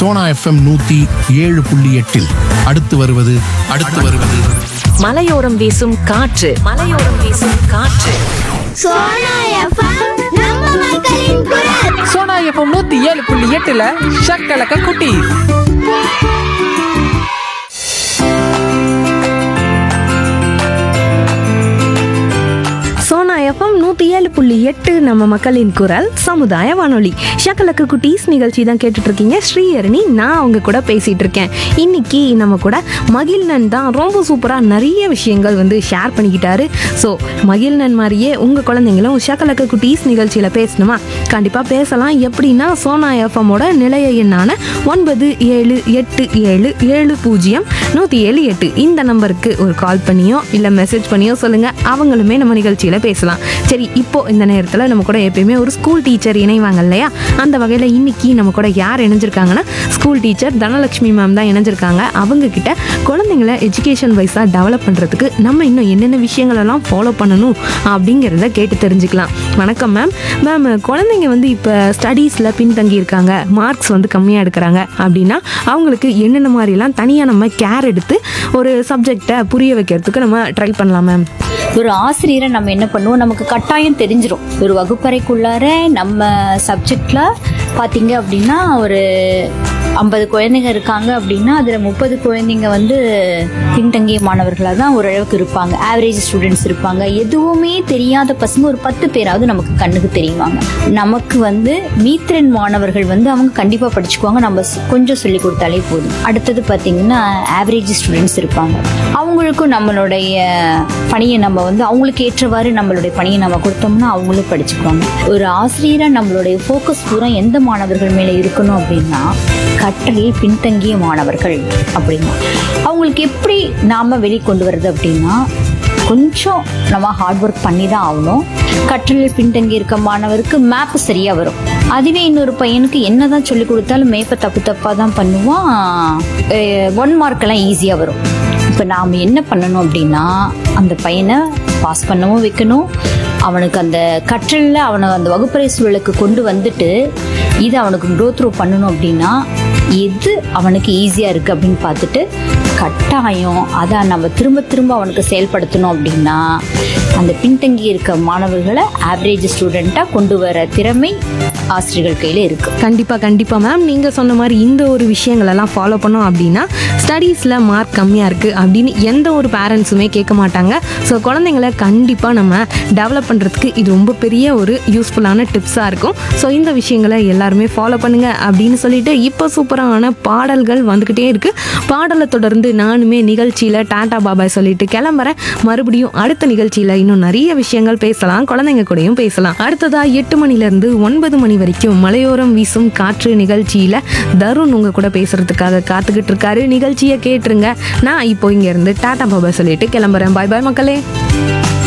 Sona FM நூத்தி ஏழு புள்ளி எட்டில் அடுத்து வருவது அடுத்து வருவது மலையோரம் வீசும் காற்று மலையோரம் வீசும் காற்று சோனா எஃப்எம் நம்ம மக்களின் குரல் சோனா எஃப்எம் நூத்தி ஏழு புள்ளி எட்டுல ஷக்கலக்க குட்டி சோனா எஃப்எம் நூற்றி ஏழு புள்ளி எட்டு நம்ம மக்களின் குரல் சமுதாய வானொலி ஷக்கலக்கு குட்டீஸ் நிகழ்ச்சி தான் கேட்டுட்டு இருக்கீங்க ஸ்ரீஹரணி நான் அவங்க கூட பேசிட்டு இருக்கேன் இன்னைக்கு நம்ம கூட மகிழ்நன் தான் ரொம்ப சூப்பராக நிறைய விஷயங்கள் வந்து ஷேர் பண்ணிக்கிட்டாரு ஸோ மகிழ்நன் மாதிரியே உங்கள் குழந்தைங்களும் ஷக்கலக்கு குட்டீஸ் நிகழ்ச்சியில் பேசணுமா கண்டிப்பாக பேசலாம் எப்படின்னா சோனா எஃப்எம்மோட நிலைய எண்ணான ஒன்பது ஏழு எட்டு ஏழு ஏழு பூஜ்ஜியம் நூற்றி ஏழு எட்டு இந்த நம்பருக்கு ஒரு கால் பண்ணியோ இல்லை மெசேஜ் பண்ணியோ சொல்லுங்கள் அவங்களுமே நம்ம நிகழ்ச்சியில் பேசலாம் சரி இப்போ இந்த நேரத்தில் நம்ம கூட எப்பயுமே ஒரு ஸ்கூல் டீச்சர் இணைவாங்க இல்லையா அந்த வகையில் இன்னைக்கு நம்ம கூட யார் இணைஞ்சிருக்காங்கன்னா ஸ்கூல் டீச்சர் தனலட்சுமி மேம் தான் இணைஞ்சிருக்காங்க அவங்க கிட்ட குழந்தைங்கள எஜுகேஷன் வைஸாக டெவலப் பண்ணுறதுக்கு நம்ம இன்னும் என்னென்ன விஷயங்களெல்லாம் ஃபாலோ பண்ணணும் அப்படிங்கிறத கேட்டு தெரிஞ்சுக்கலாம் வணக்கம் மேம் மேம் குழந்தைங்க வந்து இப்போ ஸ்டடீஸில் பின்தங்கி இருக்காங்க மார்க்ஸ் வந்து கம்மியாக எடுக்கிறாங்க அப்படின்னா அவங்களுக்கு என்னென்ன மாதிரிலாம் தனியாக நம்ம கேர் எடுத்து ஒரு சப்ஜெக்டை புரிய வைக்கிறதுக்கு நம்ம ட்ரை பண்ணலாம் மேம் ஒரு ஆசிரியரை நம்ம என்ன பண்ணுவோம் நமக்கு கட்டாயம் தெரிஞ்சிரும் ஒரு வகுப்பறைக்குள்ளார நம்ம சப்ஜெக்ட்ல பாத்தீங்க அப்படின்னா ஒரு ஐம்பது குழந்தைங்க இருக்காங்க அப்படின்னா அதுல முப்பது குழந்தைங்க வந்து பின்தங்கிய மாணவர்களாக தான் ஓரளவுக்கு இருப்பாங்க ஆவரேஜ் ஸ்டூடெண்ட்ஸ் இருப்பாங்க எதுவுமே தெரியாத பசங்க ஒரு பத்து பேராவது நமக்கு கண்ணுக்கு தெரியுவாங்க நமக்கு வந்து மீத்திரன் மாணவர்கள் வந்து அவங்க கண்டிப்பா படிச்சுக்குவாங்க நம்ம ஸ்- கொஞ்சம் சொல்லி கொடுத்தாலே போதும் அடுத்தது பாத்தீங்கன்னா ஆவரேஜ் ஸ்டூடெண்ட்ஸ் இருப்பாங்க அவங்களுக்கும் நம்மளுடைய பணியை நம்ம வந்து அவங்களுக்கு ஏற்றவாறு நம்மளுடைய பணியை நம்ம கொடுத்தோம்னா அவங்களும் படிச்சுக்குவாங்க ஒரு ஆசிரியரா நம்மளுடைய ஃபோக்கஸ் பூரா எந்த மாணவர்கள் மேல இருக்கணும் அப்படின்னா கற்றலில் பின்தங்கிய மாணவர்கள் அப்படின்னா அவங்களுக்கு எப்படி நாம வெளிக்கொண்டு வர்றது அப்படின்னா கொஞ்சம் நம்ம ஹார்ட் ஒர்க் பண்ணி தான் ஆகணும் கற்றலில் பின்தங்கி இருக்க மாணவருக்கு மேப் சரியா வரும் அதுவே இன்னொரு பையனுக்கு என்னதான் சொல்லி கொடுத்தாலும் மேப்பை தப்பு தப்பா தான் பண்ணுவான் ஒன் மார்க் எல்லாம் ஈஸியா வரும் இப்போ நாம் என்ன பண்ணணும் அப்படின்னா அந்த பையனை பாஸ் பண்ணவும் வைக்கணும் அவனுக்கு அந்த கற்றலில் அவனை அந்த வகுப்பறை சூழலுக்கு கொண்டு வந்துட்டு இது அவனுக்கு க்ரோ த்ரூ பண்ணணும் அப்படின்னா எது அவனுக்கு ஈஸியாக இருக்குது அப்படின்னு பார்த்துட்டு கட்டாயம் அதை நம்ம திரும்ப திரும்ப அவனுக்கு செயல்படுத்தணும் அப்படின்னா அந்த பின்தங்கி இருக்க மாணவர்களை ஆவரேஜ் ஸ்டூடெண்ட்டாக கொண்டு வர திறமை ஆசிரியர்கள் கையில் இருக்குது கண்டிப்பாக கண்டிப்பாக மேம் நீங்கள் சொன்ன மாதிரி இந்த ஒரு விஷயங்களெல்லாம் ஃபாலோ பண்ணோம் அப்படின்னா ஸ்டடீஸில் மார்க் கம்மியாக இருக்குது அப்படின்னு எந்த ஒரு பேரண்ட்ஸுமே கேட்க மாட்டாங்க ஸோ குழந்தைங்கள கண்டிப்பாக நம்ம டெவலப் பண்ணுறதுக்கு இது ரொம்ப பெரிய ஒரு யூஸ்ஃபுல்லான டிப்ஸாக இருக்கும் ஸோ இந்த விஷயங்களை எல்லாருமே ஃபாலோ பண்ணுங்க அப்படின்னு சொல்லிட்டு இப்போ சூப்பரான பாடல்கள் வந்துக்கிட்டே இருக்குது பாடலை தொடர்ந்து நானுமே நிகழ்ச்சியில் டாடா பாபாய் சொல்லிட்டு கிளம்புறேன் மறுபடியும் அடுத்த நிகழ்ச்சியில் இன்னும் நிறைய விஷயங்கள் பேசலாம் குழந்தைங்க கூடயும் பேசலாம் அடுத்ததா எட்டு மணிலேருந்து ஒன்பது மணி வரைக்கும் மலையோரம் வீசும் காற்று நிகழ்ச்சியில் தருண் உங்க கூட பேசுறதுக்காக காத்துக்கிட்டு இருக்காரு நிகழ்ச்சியை கேட்டுருங்க நான் இப்போ இங்கேருந்து டாடா பாபாய் சொல்லிட்டு கிளம்புறேன் பாய் பாய் மக்களே